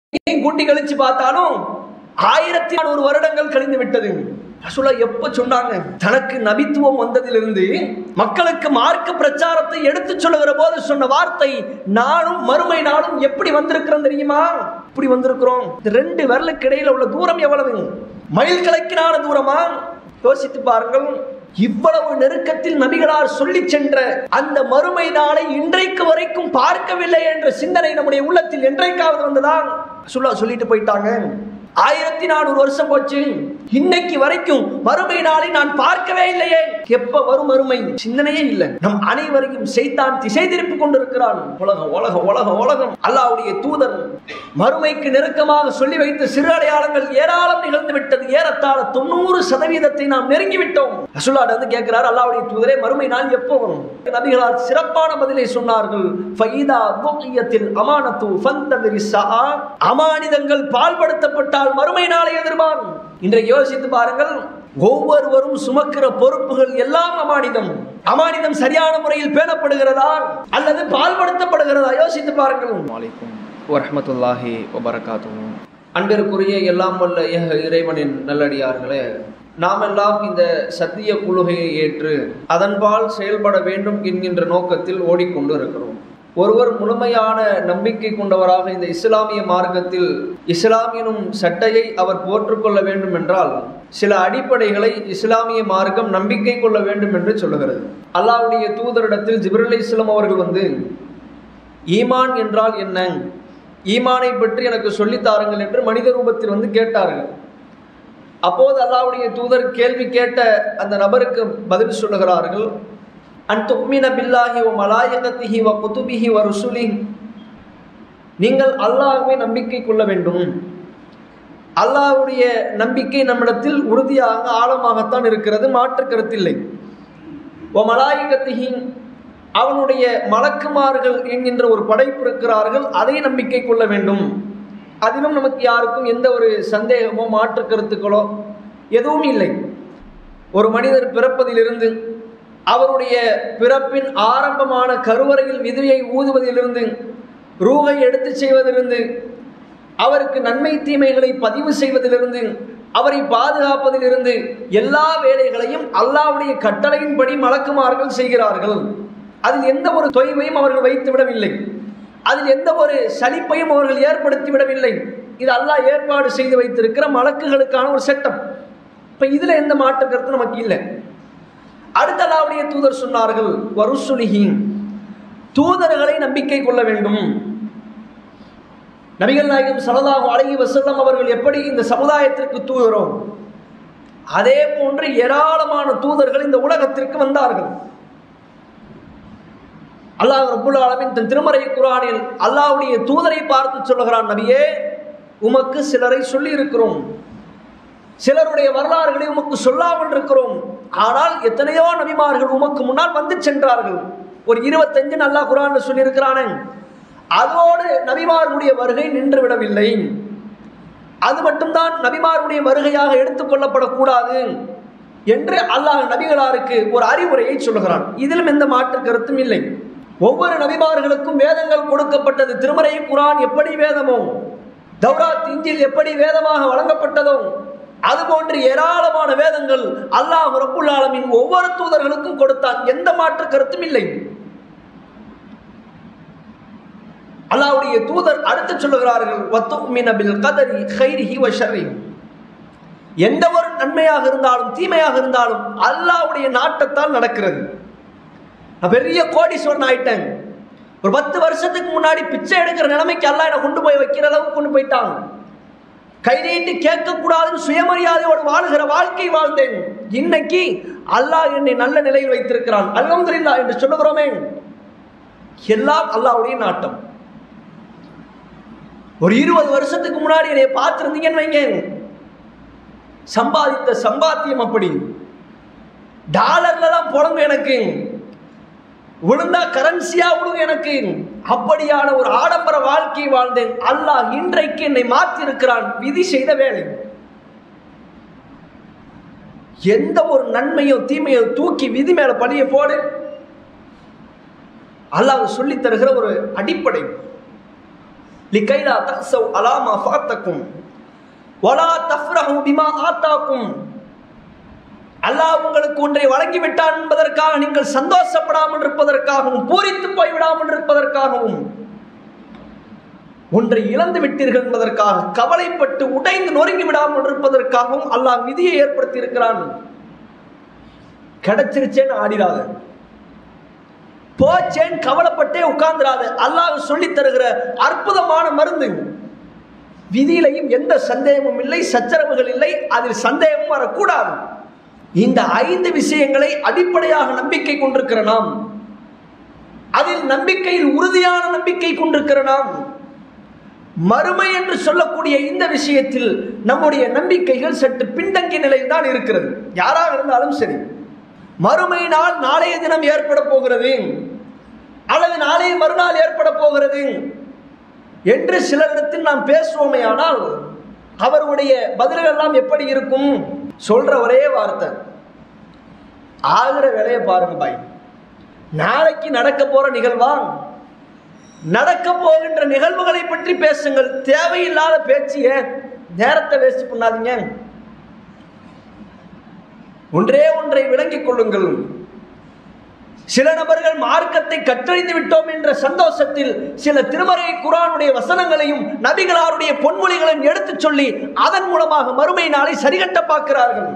கூட்டி கழிச்சு பார்த்தாலும் ஆயிரத்தி நானூறு வருடங்கள் கழிந்து விட்டது ரசூலா எப்ப சொன்னாங்க தனக்கு நபித்துவம் வந்ததிலிருந்து மக்களுக்கு மார்க்க பிரச்சாரத்தை எடுத்து சொல்லுகிற போது சொன்ன வார்த்தை நானும் மறுமை நாளும் எப்படி வந்திருக்கிறோம் தெரியுமா இப்படி வந்திருக்கிறோம் இந்த ரெண்டு விரலுக்கு இடையில உள்ள தூரம் எவ்வளவு மைல் கணக்கினான தூரமா யோசித்து பாருங்கள் இவ்வளவு நெருக்கத்தில் நபிகளார் சொல்லி சென்ற அந்த மறுமை நாளை இன்றைக்கு வரைக்கும் பார்க்கவில்லை என்ற சிந்தனை நம்முடைய உள்ளத்தில் என்றைக்காவது வந்ததான் சொல்ல சொல்லிட்டு போயிட்டாங்க ஆயிரத்தி நானூறு வருஷம் போச்சு இன்னைக்கு வரைக்கும் மறுமை நாளை நான் பார்க்கவே இல்லையே எப்ப வரும் மறுமை சிந்தனையே இல்லை நம் அனைவரையும் செய்தான் திசை திருப்பி கொண்டிருக்கிறான் உலகம் உலகம் உலகம் உலகம் அல்லாவுடைய தூதர் மறுமைக்கு நெருக்கமாக சொல்லி வைத்த சிறு அடையாளங்கள் ஏராளம் நிகழ்ந்து விட்டது ஏறத்தாழ தொண்ணூறு சதவீதத்தை நாம் நெருங்கி விட்டோம் ரசூலாட் வந்து கேட்கிறார் அல்லாவுடைய தூதரே மறுமை நாள் எப்போ வரும் நபிகளால் சிறப்பான பதிலை சொன்னார்கள் ஃபைதா துக்கியத்தில் அமானத்து ஃபந்ததிரி சஆ அமானிதங்கள் பால்படுத்தப்பட்டால் மறுமை நாளை எதிர்பார் இன்றைக்கு யோசித்து பாருங்கள் ஒவ்வொருவரும் சுமக்கிற பொறுப்புகள் எல்லாம் அமானிதம் அமானிதம் சரியான முறையில் பேணப்படுகிறதா அல்லது பால்படுத்தப்படுகிறதா யோசித்து பாருங்கள் வலைக்கும் வரமத்துல்லாஹி வபரகாத்துவும் அன்பிற்குரிய எல்லாம் வல்ல ஏக இறைவனின் நல்லடியார்களே நாமெல்லாம் இந்த சத்திய குழுகையை ஏற்று அதன்பால் செயல்பட வேண்டும் என்கின்ற நோக்கத்தில் ஓடிக்கொண்டு இருக்கிறோம் ஒருவர் முழுமையான நம்பிக்கை கொண்டவராக இந்த இஸ்லாமிய மார்க்கத்தில் இஸ்லாமியனும் சட்டையை அவர் போற்றுக்கொள்ள வேண்டும் என்றால் சில அடிப்படைகளை இஸ்லாமிய மார்க்கம் நம்பிக்கை கொள்ள வேண்டும் என்று சொல்லுகிறது அல்லாவுடைய தூதரிடத்தில் ஜிப்ரல் இஸ்லாம் அவர்கள் வந்து ஈமான் என்றால் என்ன ஈமானை பற்றி எனக்கு சொல்லித் தாருங்கள் என்று மனித ரூபத்தில் வந்து கேட்டார்கள் அப்போது அல்லாவுடைய தூதர் கேள்வி கேட்ட அந்த நபருக்கு பதில் சொல்லுகிறார்கள் அன் துக்மின பில்லாஹி வ மலாயகத்திஹி வ குதுபிஹி வ ருசுலி நீங்கள் அல்லாஹ்வை நம்பிக்கை கொள்ள வேண்டும் அல்லாஹ்வுடைய நம்பிக்கை நம்மிடத்தில் உறுதியாக ஆழமாகத்தான் இருக்கிறது மாற்று கருத்தில்லை ஓ மலாயகத்திஹி அவனுடைய மலக்குமார்கள் என்கின்ற ஒரு படைப்பு இருக்கிறார்கள் அதை நம்பிக்கை கொள்ள வேண்டும் அதிலும் நமக்கு யாருக்கும் எந்த ஒரு சந்தேகமோ மாற்று கருத்துக்களோ எதுவும் இல்லை ஒரு மனிதர் பிறப்பதிலிருந்து அவருடைய பிறப்பின் ஆரம்பமான கருவறையில் விதியை ஊதுவதிலிருந்து ரூகை எடுத்து செய்வதிலிருந்து அவருக்கு நன்மை தீமைகளை பதிவு செய்வதிலிருந்து அவரை பாதுகாப்பதிலிருந்து எல்லா வேலைகளையும் அல்லாவுடைய கட்டளையின்படி மலக்குமார்கள் செய்கிறார்கள் அதில் எந்த ஒரு தொய்வையும் அவர்கள் வைத்து விடவில்லை அதில் எந்த ஒரு சலிப்பையும் அவர்கள் ஏற்படுத்தி விடவில்லை இது அல்லாஹ் ஏற்பாடு செய்து வைத்திருக்கிற மலக்குகளுக்கான ஒரு சட்டம் இப்போ இதில் எந்த மாற்று கருத்து நமக்கு இல்லை அடுத்த அல்லாவுடைய தூதர் சொன்னார்கள் வருசுலிஹீன் தூதர்களை நம்பிக்கை கொள்ள வேண்டும் நபிகள் நாயகம் சலதாகும் அழகி வசல்லம் அவர்கள் எப்படி இந்த சமுதாயத்திற்கு தூதரோ அதே போன்று ஏராளமான தூதர்கள் இந்த உலகத்திற்கு வந்தார்கள் அல்லாஹ் ரப்புல் ஆலமின் தன் திருமறை குரானில் அல்லாஹ்வுடைய தூதரை பார்த்து சொல்லுகிறான் நபியே உமக்கு சிலரை சொல்லி இருக்கிறோம் சிலருடைய வரலாறுகளை உமக்கு சொல்லாமல் இருக்கிறோம் ஆனால் எத்தனையோ நபிமார்கள் உமக்கு முன்னால் வந்து சென்றார்கள் ஒரு இருபத்தஞ்சு நல்லா குரான் சொல்லியிருக்கிறானே அதோடு நபிமார்களுடைய வருகை நின்று விடவில்லை அது மட்டும்தான் நபிமாருடைய வருகையாக எடுத்துக்கொள்ளப்படக்கூடாது என்று அல்லாஹ் நபிகளாருக்கு ஒரு அறிவுரையை சொல்லுகிறான் இதிலும் எந்த மாற்று கருத்தும் இல்லை ஒவ்வொரு நபிமார்களுக்கும் வேதங்கள் கொடுக்கப்பட்டது திருமறை குரான் எப்படி வேதமோ தௌராத் இஞ்சில் எப்படி வேதமாக வழங்கப்பட்டதோ அதுபோன்று ஏராளமான வேதங்கள் அல்லாஹ் ரப்புல் ஆலமின் ஒவ்வொரு தூதர்களுக்கும் கொடுத்தான் எந்த மாற்று கருத்தும் இல்லை அல்லாஹ்வுடைய தூதர் அடுத்து சொல்லுகிறார்கள் வத்துமின பில் கதரி கைரிஹி வ ஷர்ரி எந்த ஒரு நன்மையாக இருந்தாலும் தீமையாக இருந்தாலும் அல்லாஹ்வுடைய நாட்டத்தால் நடக்கிறது நான் பெரிய கோடீஸ்வரன் ஆயிட்டேன் ஒரு பத்து வருஷத்துக்கு முன்னாடி பிச்சை எடுக்கிற நிலைமைக்கு அல்லாஹ் என்னை கொண்டு போய் வைக்கிற அளவுக்கு கொண்டு போயிட்டான் கை நீட்டி கேட்கக்கூடாதுன்னு சுயமரியாதையோடு வாழுகிற வாழ்க்கை வாழ்ந்தேன் இன்னைக்கு அல்லாஹ் என்னை நல்ல நிலையில் வைத்திருக்கிறான் அல்ஹம்துலில்லா என்று சொல்லுகிறோமே எல்லாம் அல்லாஹ்வுடைய நாட்டம் ஒரு இருபது வருஷத்துக்கு முன்னாடி என்னை பார்த்துருந்தீங்கன்னு வைங்க சம்பாதித்த சம்பாத்தியம் அப்படி டாலர்ல தான் புலம்பு எனக்கு விழுந்தா கரன்சியா விழுங்க எனக்கு அப்படியான ஒரு ஆடம்பர வாழ்க்கையை வாழ்ந்தேன் அல்லாஹ் இன்றைக்கு என்னை மாற்றி இருக்கிறான் விதி செய்த வேலை எந்த ஒரு நன்மையோ தீமையோ தூக்கி விதி மேல பழிய போடு அல்லாஹ் சொல்லித் தருகிற ஒரு அடிப்படை லிகைலா தக்ஸவ் அலா மா ஃபாத்தக்கும் வலா தஃப்ரஹு பிமா ஆத்தாக்கும் அல்லாஹ் உங்களுக்கு ஒன்றை வழங்கிவிட்டான் என்பதற்காக நீங்கள் சந்தோஷப்படாமல் இருப்பதற்காகவும் பூரித்து போய்விடாமல் இருப்பதற்காகவும் ஒன்றை இழந்து விட்டீர்கள் என்பதற்காக கவலைப்பட்டு உடைந்து நொறுங்கி விடாமல் இருப்பதற்காகவும் அல்லாஹ் விதியை ஏற்படுத்தி இருக்கிறான் கிடைச்சிருச்சேன்னு ஆடிடாத போச்சேன் கவலைப்பட்டே உட்கார்ந்துடாத அல்லாஹ் சொல்லி தருகிற அற்புதமான மருந்து விதியிலையும் எந்த சந்தேகமும் இல்லை சச்சரவுகள் இல்லை அதில் சந்தேகமும் வரக்கூடாது இந்த ஐந்து விஷயங்களை அடிப்படையாக நம்பிக்கை கொண்டிருக்கிற நாம் அதில் நம்பிக்கையில் உறுதியான நம்பிக்கை கொண்டிருக்கிற நாம் மறுமை என்று சொல்லக்கூடிய இந்த விஷயத்தில் நம்முடைய நம்பிக்கைகள் சற்று பின்தங்கிய நிலையில் தான் இருக்கிறது யாராக இருந்தாலும் சரி மறுமை நாள் நாளைய தினம் ஏற்பட போகிறது அல்லது நாளைய மறுநாள் ஏற்பட போகிறது என்று சிலரிடத்தில் நாம் பேசுவோமே ஆனால் அவருடைய பதில்கள் எல்லாம் எப்படி இருக்கும் சொல்ற ஒரே வார்த்தை ஆகிற வேலையை பாருங்க பாய் நாளைக்கு நடக்க போற நிகழ்வா நடக்க போகின்ற நிகழ்வுகளை பற்றி பேசுங்கள் தேவையில்லாத பேச்சு ஏன் நேரத்தை வேஸ்ட் பண்ணாதீங்க ஒன்றே ஒன்றை விளங்கிக் கொள்ளுங்கள் சில நபர்கள் மார்க்கத்தை கற்றறிந்து விட்டோம் என்ற சந்தோஷத்தில் சில திருமறை குரானுடைய வசனங்களையும் நபிகளாருடைய பொன்மொழிகளையும் எடுத்துச் சொல்லி அதன் மூலமாக மறுமை நாளை சரிகட்ட பார்க்கிறார்கள்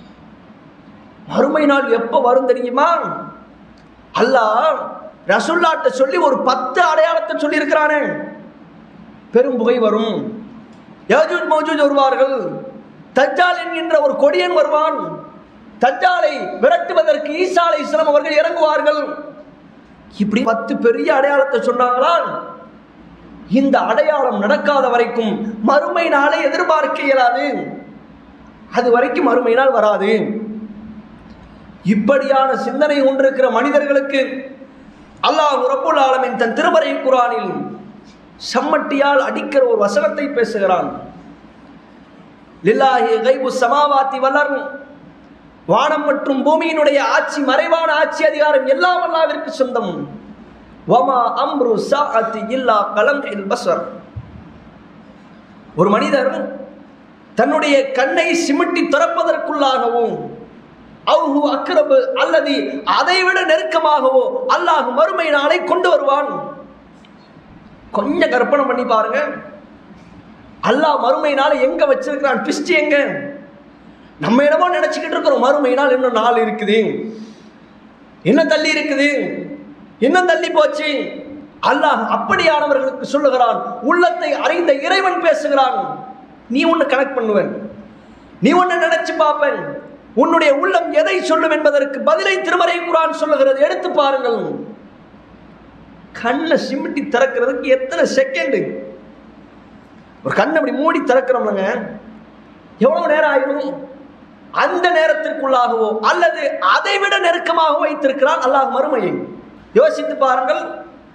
மறுமை நாள் எப்ப வரும் தெரியுமா அல்லாஹ் ரசுல்லாட்ட சொல்லி ஒரு பத்து அடையாளத்தை சொல்லி இருக்கிறானே பெரும் புகை வரும் யஜூஜ் மௌஜூஜ் வருவார்கள் தஜ்ஜால் என்கின்ற ஒரு கொடியன் வருவான் தஜ்ஜாலை விரட்டுவதற்கு ஈசா அலை இஸ்லாம் அவர்கள் இறங்குவார்கள் இப்படி பத்து பெரிய அடையாளத்தை சொன்னாங்களால் இந்த அடையாளம் நடக்காத வரைக்கும் மறுமை நாளை எதிர்பார்க்க இயலாது அது வரைக்கும் மறுமை நாள் வராது இப்படியான சிந்தனை கொண்டிருக்கிற மனிதர்களுக்கு அல்லாஹ் ரப்புல் ஆலமின் தன் திருமறை குரானில் சம்மட்டியால் அடிக்கிற ஒரு வசனத்தை பேசுகிறான் லில்லாஹி கைபு சமாவாத்தி வளர் வானம் மற்றும் பூமியினுடைய ஆட்சி மறைவான ஆட்சி அதிகாரம் எல்லாம் அல்லாவிற்கு சொந்தம் வமா அம்ரு சாஅத்தி இல்லா கலம் இல் பஸ்வர் ஒரு மனிதர் தன்னுடைய கண்ணை சிமிட்டி திறப்பதற்குள்ளாகவும் அவுஹு அக்ரபு அல்லது அதைவிட நெருக்கமாகவோ அல்லாஹ் மறுமை நாளை கொண்டு வருவான் கொஞ்சம் கற்பனை பண்ணி பாருங்க அல்லாஹ் மறுமை நாளை எங்க வச்சிருக்கிறான் ட்விஸ்ட் எங்க நம்ம என்னமோ நினைச்சுக்கிட்டு இருக்கிறோம் மறுமை நாள் இன்னும் நாள் இருக்குது என்ன தள்ளி இருக்குது இன்னும் தள்ளி போச்சு அல்லாஹ் அப்படியானவர்களுக்கு சொல்லுகிறான் உள்ளத்தை அறிந்த இறைவன் பேசுகிறான் நீ ஒன்று கனெக்ட் பண்ணுவேன் நீ ஒன்று நினைச்சு பார்ப்பேன் உன்னுடைய உள்ளம் எதை சொல்லும் என்பதற்கு பதிலை திருமறை குரான் சொல்லுகிறது எடுத்து பாருங்கள் கண்ணை சிமிட்டி திறக்கிறதுக்கு எத்தனை செகண்டு ஒரு கண்ணை அப்படி மூடி திறக்கிறோம்லங்க எவ்வளவு நேரம் ஆயிடும் அந்த நேரத்திற்குள்ளாகவோ அல்லது அதை விட நெருக்கமாக வைத்திருக்கிறான் அல்லாஹ் மறுமையை யோசித்து பாருங்கள்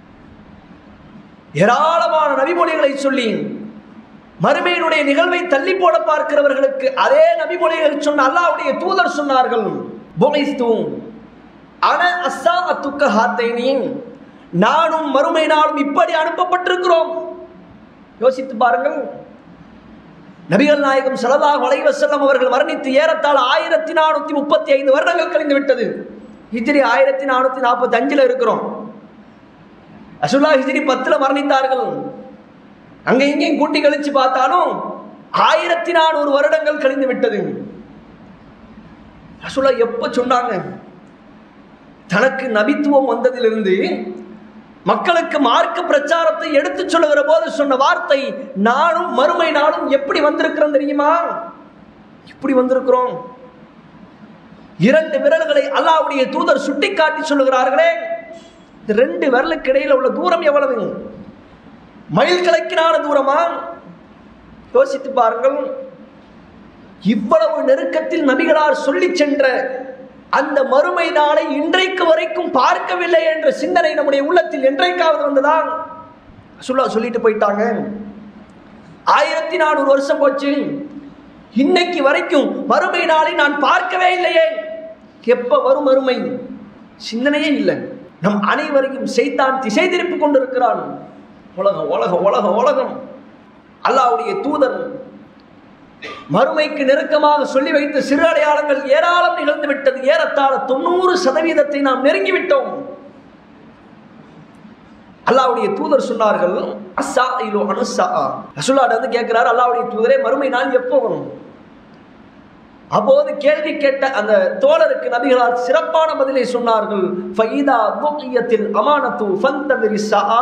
ஏராளமான நபிமொழிகளை சொல்லி மறுமையினுடைய நிகழ்வை தள்ளி போட பார்க்கிறவர்களுக்கு அதே நபிமொழிகள் சொன்ன அல்லாஹ்வுடைய தூதர் சொன்னார்கள் புகைஸ்தும் அன அஸ்ஸா அத்துக்க ஹாத்தைனின் நானும் மறுமை நாளும் இப்படி அனுப்பப்பட்டிருக்கிறோம் யோசித்து பாருங்கள் நபிகள் நாயகம் ஸல்லல்லாஹு அலைஹி வஸல்லம் அவர்கள் மரணித்து ஏறத்தாழ ஆயிரத்தி நானூற்றி முப்பத்தி ஐந்து வருடங்கள் கழிந்து விட்டது ஹிஜ்ரி ஆயிரத்தி நானூற்றி நாற்பத்தி அஞ்சில் இருக்கிறோம் ரசூல்லா ஹிஜ்ரி பத்தில் மரணித்தார்கள் அங்கே இங்கேயும் கூட்டி கழிச்சு பார்த்தாலும் ஆயிரத்தி நானூறு வருடங்கள் கழிந்து விட்டது ரசூல்லா எப்போ சொன்னாங்க தனக்கு நபித்துவம் வந்ததிலிருந்து மக்களுக்கு மார்க்க பிரச்சாரத்தை எடுத்து சொல்லுகிற போது சொன்ன வார்த்தை நானும் மறுமை நாளும் எப்படி வந்திருக்கிறோம் தெரியுமா இப்படி வந்திருக்கிறோம் இரண்டு விரல்களை அல்லாவுடைய தூதர் சுட்டிக்காட்டி சொல்லுகிறார்களே இந்த ரெண்டு விரலுக்கு இடையில உள்ள தூரம் எவ்வளவு மயில் கிழக்கினான தூரமா யோசித்து பாருங்கள் இவ்வளவு நெருக்கத்தில் நபிகளார் சொல்லி சென்ற அந்த மறுமை நாளை இன்றைக்கு வரைக்கும் பார்க்கவில்லை என்ற சிந்தனை நம்முடைய உள்ளத்தில் என்றைக்காவது வந்ததான் சொல்லா சொல்லிட்டு போயிட்டாங்க ஆயிரத்தி நானூறு வருஷம் போச்சு இன்னைக்கு வரைக்கும் மறுமை நாளை நான் பார்க்கவே இல்லையே எப்ப வரும் மறுமை சிந்தனையே இல்லை நம் அனைவரையும் செய்தான் திசை திருப்பி கொண்டிருக்கிறான் உலகம் உலகம் உலகம் உலகம் அல்லாவுடைய தூதர் மறுமைக்கு நெருக்கமாக சொல்லி வைத்த சிறு அடையாளங்கள் ஏராளம் நிகழ்ந்து விட்டது ஏறத்தாழ தொண்ணூறு சதவீதத்தை நாம் நெருங்கிவிட்டோம் அல்லாவுடைய தூதர் சொன்னார்கள் அஸ்ஸா இலோ அனுசா ரசூல்லாட்ட வந்து கேட்கிறார் அல்லாவுடைய தூதரே மறுமை நாள் எப்போ வரும் அப்போது கேள்வி கேட்ட அந்த தோழருக்கு நபிகளார் சிறப்பான பதிலை சொன்னார்கள் ஃபைதா துக்கியத்தில் அமானத்து ஃபந்தமிரி சஆ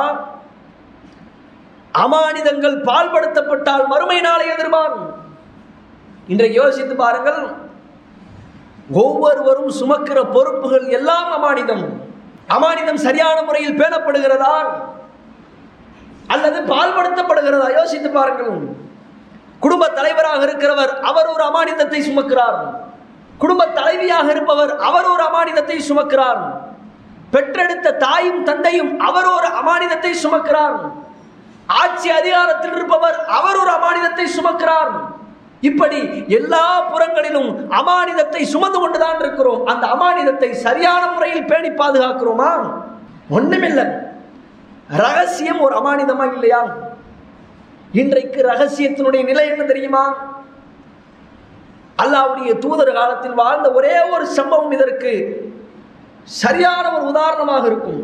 அமானிதங்கள் பால்படுத்தப்பட்டால் மறுமை நாளை எதிர்பாரும் இன்றைக்கு யோசித்து பாருங்கள் ஒவ்வொருவரும் சுமக்கிற பொறுப்புகள் எல்லாம் அமானிதம் அமானிதம் சரியான முறையில் பேணப்படுகிறதா அல்லது பால்படுத்தப்படுகிறதா யோசித்து பாருங்கள் குடும்ப தலைவராக இருக்கிறவர் அவர் ஒரு அமானிதத்தை சுமக்கிறார் குடும்ப தலைவியாக இருப்பவர் அவர் ஒரு அமானிதத்தை சுமக்கிறார் பெற்றெடுத்த தாயும் தந்தையும் அவர் ஒரு அமானிதத்தை சுமக்கிறார் ஆட்சி அதிகாரத்தில் இருப்பவர் அவர் ஒரு அமானிதத்தை சுமக்கிறார் இப்படி எல்லா புறங்களிலும் அமானிதத்தை சுமந்து கொண்டுதான் இருக்கிறோம் அந்த அமானிதத்தை சரியான முறையில் பேணி பாதுகாக்கிறோமா ஒண்ணுமில்லை ரகசியம் ஒரு அமானிதமா இல்லையா இன்றைக்கு ரகசியத்தினுடைய நிலை என்ன தெரியுமா அல்லாவுடைய தூதர் காலத்தில் வாழ்ந்த ஒரே ஒரு சம்பவம் இதற்கு சரியான ஒரு உதாரணமாக இருக்கும்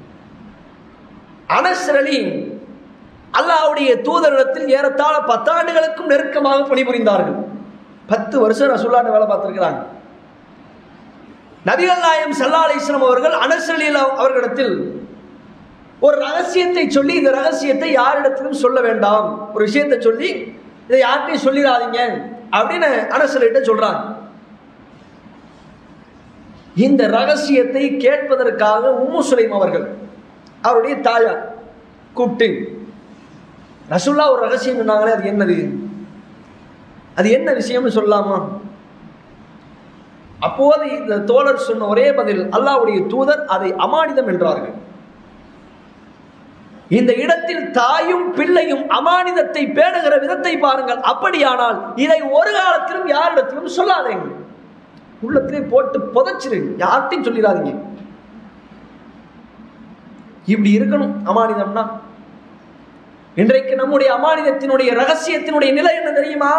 அனஸ்ரலி அல்லாவுடைய தூதரிடத்தில் ஏறத்தாழ பத்தாண்டுகளுக்கும் நெருக்கமாக பணிபுரிந்தார்கள் பத்து வருஷம் ரசூல்லாட்ட வேலை பார்த்திருக்கிறாங்க நபிகள் நாயம் சல்லா அலிஸ்லாம் அவர்கள் அனஸ்ரலி அவர்களிடத்தில் ஒரு ரகசியத்தை சொல்லி இந்த ரகசியத்தை யாரிடத்திலும் சொல்ல வேண்டாம் ஒரு விஷயத்தை சொல்லி இதை யார்கிட்டையும் சொல்லிடாதீங்க அப்படின்னு அனசலிட்ட சொல்றாங்க இந்த ரகசியத்தை கேட்பதற்காக உம்மு சுலைம் அவர்கள் அவருடைய தாயார் கூப்பிட்டு ரசுல்லா ஒரு ரகசியம் சொன்னாங்களே அது என்னது அது என்ன விஷயம்னு சொல்லலாமா அப்போது இந்த தோழர் சொன்ன ஒரே பதில் அல்லாவுடைய தூதர் அதை அமானிதம் என்றார்கள் இந்த இடத்தில் தாயும் பிள்ளையும் அமானிதத்தை பேணுகிற விதத்தை பாருங்கள் அப்படியானால் இதை ஒரு காலத்திலும் யாரிடத்திலும் சொல்லாதீங்க உள்ளத்திலே போட்டு புதைச்சிரு யார்ட்டையும் சொல்லிடாதீங்க இப்படி இருக்கணும் அமானிதம்னா இன்றைக்கு நம்முடைய அமானிதத்தினுடைய ரகசியத்தினுடைய நிலை என்ன தெரியுமா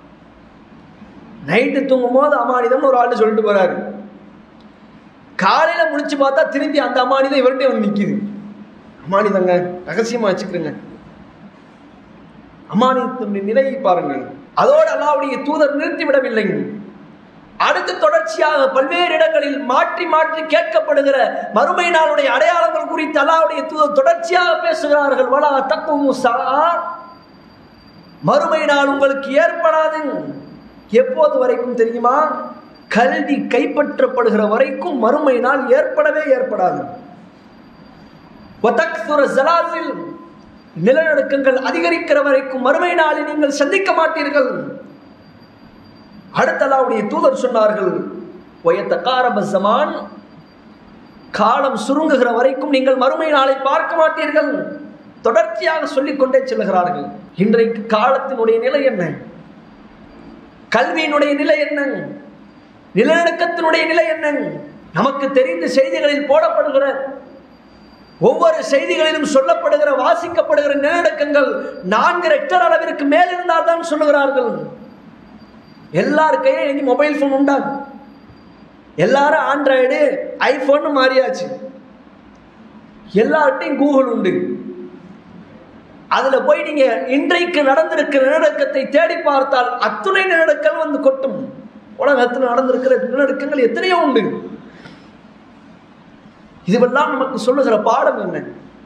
நைட்டு தூங்கும் போது அமானிதம்னு ஒரு ஆள் சொல்லிட்டு போறாரு காலையில முடிச்சு பார்த்தா திரும்பி அந்த அமானிதம் இவர்கிட்ட வந்து நிக்குது அமானிதங்க ரகசியமா வச்சுக்கிறேங்க அமானிதத்தினுடைய நிலையை பாருங்கள் அதோடு அல்லாவுடைய தூதர் நிறுத்திவிடவில்லை அடுத்து தொடர்ச்சியாக பல்வேறு இடங்களில் மாற்றி மாற்றி கேட்கப்படுகிற மறுமை நாளுடைய அடையாளங்கள் குறித்து அல்லாவுடைய தூதர் தொடர்ச்சியாக பேசுகிறார்கள் வலா தக்குமு மறுமை நாள் உங்களுக்கு ஏற்படாது எப்போது வரைக்கும் தெரியுமா கல்வி கைப்பற்றப்படுகிற வரைக்கும் மறுமை நாள் ஏற்படவே ஏற்படாது நிலநடுக்கங்கள் அதிகரிக்கிற வரைக்கும் மறுமை நாளில் நீங்கள் சந்திக்க மாட்டீர்கள் அடுத்தலாவுடைய தூதர் சொன்னார்கள் காலம் சுருங்குகிற வரைக்கும் நீங்கள் மறுமை நாளை பார்க்க மாட்டீர்கள் தொடர்ச்சியாக சொல்லிக்கொண்டே செல்கிறார்கள் இன்றைக்கு காலத்தினுடைய நிலை என்ன கல்வியினுடைய நிலை என்ன நிலநடுக்கத்தினுடைய நிலை என்ன நமக்கு தெரிந்த செய்திகளில் போடப்படுகிற ஒவ்வொரு செய்திகளிலும் சொல்லப்படுகிற வாசிக்கப்படுகிற நிலநடுக்கங்கள் நான்கு ரெக்டர் அளவிற்கு மேல் இருந்தால் தான் சொல்லுகிறார்கள் எல்லார் கையிலும் இன்னைக்கு மொபைல் ஃபோன் உண்டா எல்லாரும் ஆண்ட்ராய்டு ஐஃபோன் மாறியாச்சு எல்லார்ட்டையும் கூகுள் உண்டு அதில் போய் நீங்க இன்றைக்கு நடந்திருக்கிற நிலநடுக்கத்தை தேடி பார்த்தால் அத்துணை நிலநடுக்கங்கள் வந்து கொட்டும் உலகத்தில் நடந்திருக்கிற நிலநடுக்கங்கள் எத்தனையோ உண்டு இதுவெல்லாம் நமக்கு சொல்லுகிற பாடம் என்ன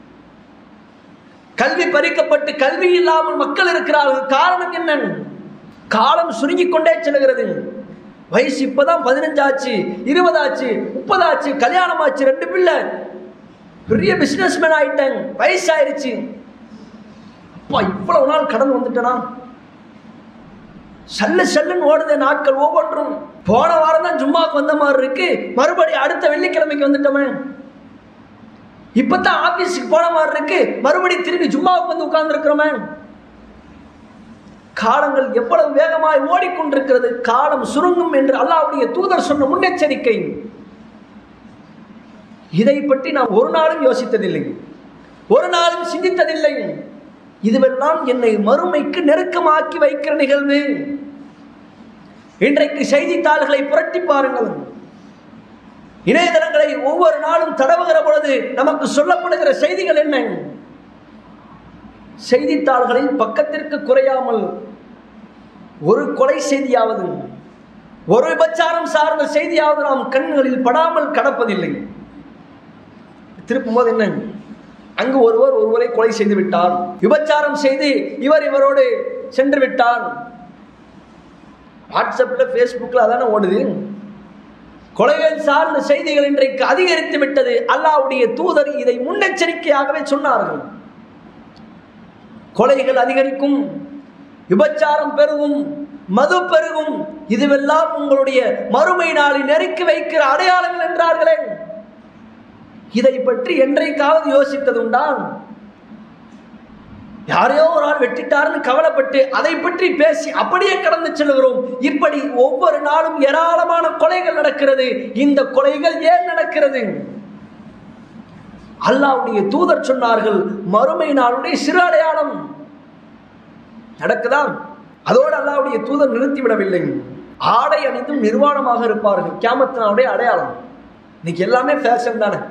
கல்வி பறிக்கப்பட்டு கல்வி இல்லாமல் மக்கள் இருக்கிறார்கள் காரணம் என்ன காலம் சுருங்கிக் கொண்டே செல்கிறது வயசு இப்பதான் பதினஞ்சாச்சு இருபதாச்சு முப்பதாச்சு கல்யாணம் ஆச்சு ரெண்டு பிள்ளை பெரிய பிசினஸ் மேன் ஆயிட்டேன் வயசாயிருச்சு அப்பா இவ்வளவு நாள் கடந்து வந்துட்டனா சல்லு சல்லுன்னு ஓடுத நாட்கள் ஒவ்வொன்றும் போன வாரம் தான் ஜும்மாக்கு வந்த மாதிரி இருக்கு மறுபடியும் அடுத்த வெள்ளிக்கிழமைக்கு வந்துட்டோமே இப்பதான் ஆபீஸுக்கு போன மாதிரி இருக்கு மறுபடியும் திரும்பி ஜும்மாவுக்கு வந்து உட்கார்ந்து இருக்கிறோமே காலங்கள் எவ்வளவு வேகமாய் ஓடிக்கொண்டிருக்கிறது காலம் சுருங்கும் என்று அல்லாவுடைய தூதர் சொன்ன முன்னெச்சரிக்கை இதை பற்றி நாம் ஒரு நாளும் யோசித்ததில்லை ஒரு நாளும் சிந்தித்ததில்லை இதுவெல்லாம் என்னை மறுமைக்கு நெருக்கமாக்கி வைக்கிற நிகழ்வு இன்றைக்கு செய்தித்தாள்களை புரட்டி பாருங்கள் இணையதளங்களை ஒவ்வொரு நாளும் தடவுகிற பொழுது நமக்கு சொல்லப்படுகிற செய்திகள் என்ன செய்தித்தாள்களில் பக்கத்திற்கு குறையாமல் ஒரு கொலை செய்தியாவது ஒரு விபச்சாரம் சார்ந்த செய்தியாவது நாம் கண்களில் படாமல் கடப்பதில்லை திருப்பும் போது என்ன அங்கு ஒருவர் ஒருவரை கொலை செய்து விட்டார் விபச்சாரம் செய்து இவர் இவரோடு சென்று விட்டார் வாட்ஸ்அப்ல ஃபேஸ்புக்கில் அதானே ஓடுது கொலைகள் சார்ந்த செய்திகள் இன்றைக்கு அதிகரித்து விட்டது அல்லாவுடைய தூதர் இதை முன்னெச்சரிக்கையாகவே சொன்னார்கள் கொலைகள் அதிகரிக்கும் விபச்சாரம் பெருகும் மது பெருகும் இதுவெல்லாம் உங்களுடைய மறுமை நாளில் நெருக்கி வைக்கிற அடையாளங்கள் என்றார்களே இதை பற்றி என்றைக்காவது யோசித்ததுண்டா யாரையோ ஒரு ஆள் வெட்டிட்டார்னு கவலைப்பட்டு அதை பற்றி பேசி அப்படியே கடந்து செல்கிறோம் இப்படி ஒவ்வொரு நாளும் ஏராளமான கொலைகள் நடக்கிறது இந்த கொலைகள் ஏன் நடக்கிறது அல்லாவுடைய தூதர் சொன்னார்கள் மறுமை நாளுடைய சிறு அடையாளம் நடக்குதா அதோடு அல்லாவுடைய தூதர் நிறுத்திவிடவில்லை ஆடை அணிந்தும் நிர்வாணமாக இருப்பார்கள் கேமத்தினாவுடைய அடையாளம் இன்னைக்கு எல்லாமே ஃபேஷன் தானே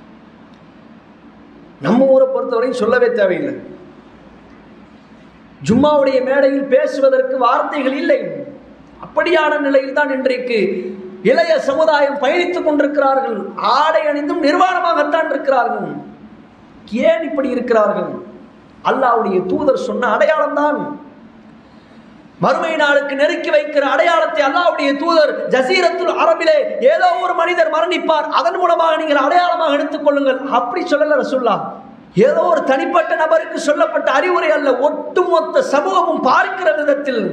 நம்ம ஊரை பொறுத்தவரையும் சொல்லவே தேவையில்லை ஜும்மாவுடைய மேடையில் பேசுவதற்கு வார்த்தைகள் இல்லை அப்படியான நிலையில் தான் இன்றைக்கு இளைய சமுதாயம் பயணித்துக் கொண்டிருக்கிறார்கள் ஆடை அணிந்தும் நிர்வாணமாகத்தான் இருக்கிறார்கள் ஏன் இப்படி இருக்கிறார்கள் அல்லாவுடைய தூதர் சொன்ன அடையாளம் தான் மறுமை நாளுக்கு நெருக்கி வைக்கிற அடையாளத்தை அல்லாவுடைய தூதர் ஜசீரத்துல் அரபிலே ஏதோ ஒரு மனிதர் மரணிப்பார் அதன் மூலமாக நீங்கள் அடையாளமாக எடுத்துக் கொள்ளுங்கள் அப்படி சொல்லல ரசுல்லா ஏதோ ஒரு தனிப்பட்ட நபருக்கு சொல்லப்பட்ட அறிவுரை அல்ல ஒட்டுமொத்த சமூகமும் பார்க்கிற விதத்தில்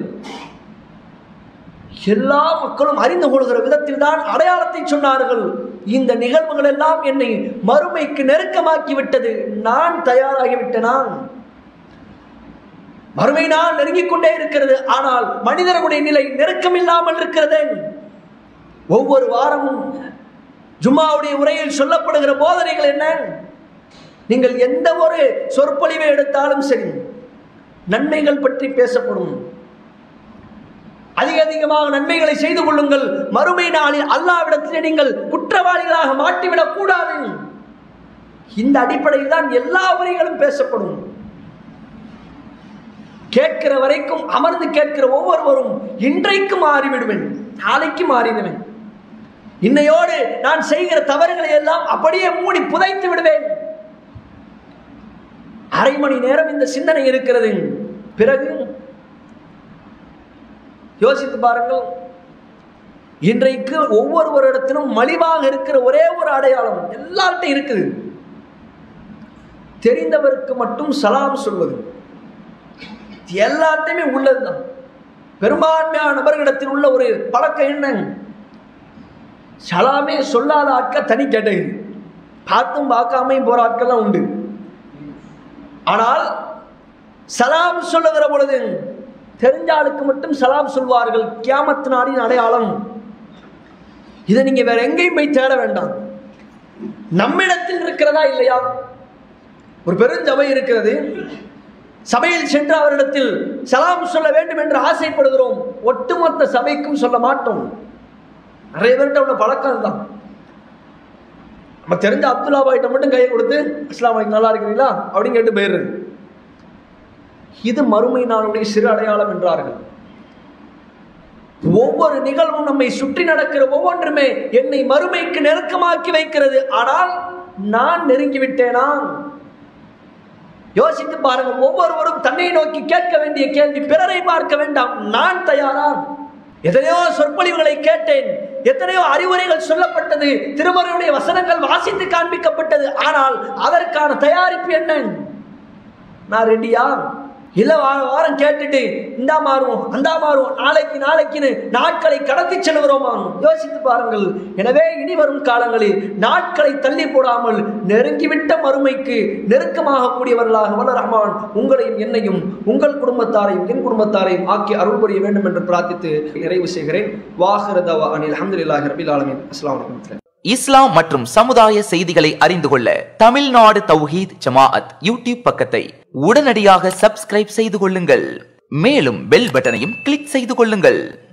எல்லா மக்களும் அறிந்து கொள்கிற விதத்தில் தான் அடையாளத்தை சொன்னார்கள் இந்த நிகழ்வுகள் எல்லாம் என்னை மறுமைக்கு நெருக்கமாக்கி விட்டது நான் தயாராகிவிட்டேனா மறுமை நாள் நெருங்கிக் கொண்டே இருக்கிறது ஆனால் மனிதர்களுடைய நிலை நெருக்கம் இல்லாமல் இருக்கிறது ஒவ்வொரு வாரமும் ஜும்மாவுடைய உரையில் சொல்லப்படுகிற போதனைகள் என்ன நீங்கள் எந்த ஒரு சொற்பொழிவை எடுத்தாலும் சரி நன்மைகள் பற்றி பேசப்படும் அதிக அதிகமாக நன்மைகளை செய்து கொள்ளுங்கள் மறுமை நாளில் அல்லாவிடத்திலே நீங்கள் குற்றவாளிகளாக மாட்டிவிடக் கூடாது இந்த அடிப்படையில் தான் எல்லா உரைகளும் பேசப்படும் கேட்கிற வரைக்கும் அமர்ந்து கேட்கிற ஒவ்வொருவரும் இன்றைக்கு மாறிவிடுவேன் நாளைக்கு மாறிடுவேன் இன்னையோடு நான் செய்கிற தவறுகளை எல்லாம் அப்படியே மூடி புதைத்து விடுவேன் அரை மணி நேரம் இந்த சிந்தனை இருக்கிறது பிறகு யோசித்து பாருங்கள் இன்றைக்கு ஒவ்வொருவரிடத்திலும் மலிவாக இருக்கிற ஒரே ஒரு அடையாளம் எல்லார்ட்டும் இருக்குது தெரிந்தவருக்கு மட்டும் சலாம் சொல்வது எல்லாத்தையுமே உள்ளதுதான் பெரும்பான்மையான நபர்களிடத்தில் உள்ள ஒரு பழக்கம் என்ன சலாமே சொல்லாத ஆட்கள் தனி கேட்டகரி பார்த்தும் பார்க்காமையும் போற ஆட்கள்லாம் உண்டு ஆனால் சலாம் சொல்லுகிற பொழுது தெரிஞ்ச ஆளுக்கு மட்டும் சலாம் சொல்வார்கள் கியாமத்து நாடின் அடையாளம் இதை நீங்க வேற எங்கேயும் போய் தேட வேண்டாம் நம்மிடத்தில் இருக்கிறதா இல்லையா ஒரு பெருஞ்சபை இருக்கிறது சபையில் சென்று அவரிடத்தில் சலாம் சொல்ல வேண்டும் என்று ஆசைப்படுகிறோம் ஒட்டுமொத்த சபைக்கும் சொல்ல மாட்டோம் நிறைய பேர்கிட்ட உள்ள பழக்கம் தான் நம்ம தெரிஞ்ச அப்துல்லா பாய்கிட்ட மட்டும் கையை கொடுத்து அஸ்லாம் வலைக்கும் நல்லா இருக்கிறீங்களா அப்படின்னு கேட்டு போயிடுறது இது மறுமை நாளுடைய சிறு அடையாளம் என்றார்கள் ஒவ்வொரு நிகழ்வும் நம்மை சுற்றி நடக்கிற ஒவ்வொன்றுமே என்னை மறுமைக்கு நெருக்கமாக்கி வைக்கிறது ஆனால் நான் நெருங்கி விட்டேனா யோசித்து பாருங்கள் ஒவ்வொருவரும் தன்னை நோக்கி கேட்க வேண்டிய கேள்வி பிறரை பார்க்க வேண்டாம் நான் தயாரா எத்தனையோ சொற்பொழிவுகளை கேட்டேன் எத்தனையோ அறிவுரைகள் சொல்லப்பட்டது திருமறையுடைய வசனங்கள் வாசித்து காண்பிக்கப்பட்டது ஆனால் அதற்கான தயாரிப்பு என்ன நான் ரெடியா இல்ல வாரம் வாரம் கேட்டுட்டு இந்தா மாறுவோம் அந்தா மாறுவோம் நாளைக்கு நாளைக்குன்னு நாட்களை கடத்தி செல்கிறோமா யோசித்து பாருங்கள் எனவே இனி வரும் காலங்களில் நாட்களை தள்ளி போடாமல் நெருங்கிவிட்ட மறுமைக்கு நெருக்கமாக கூடியவர்களாக வல்ல ரஹ்மான் உங்களையும் என்னையும் உங்கள் குடும்பத்தாரையும் என் குடும்பத்தாரையும் ஆக்கி அருள் புரிய வேண்டும் என்று பிரார்த்தித்து நிறைவு செய்கிறேன் வாஹிரதவா அனில் அஹமதுல்லாஹி ரபில் ஆலமின் அஸ்லாம் வலைக்கம் இஸ்லாம் மற்றும் சமுதாய செய்திகளை அறிந்து கொள்ள தமிழ்நாடு தௌஹீத் ஜமாஅத் யூடியூப் பக்கத்தை உடனடியாக சப்ஸ்கிரைப் செய்து கொள்ளுங்கள் மேலும் பெல் பட்டனையும் கிளிக் செய்து கொள்ளுங்கள்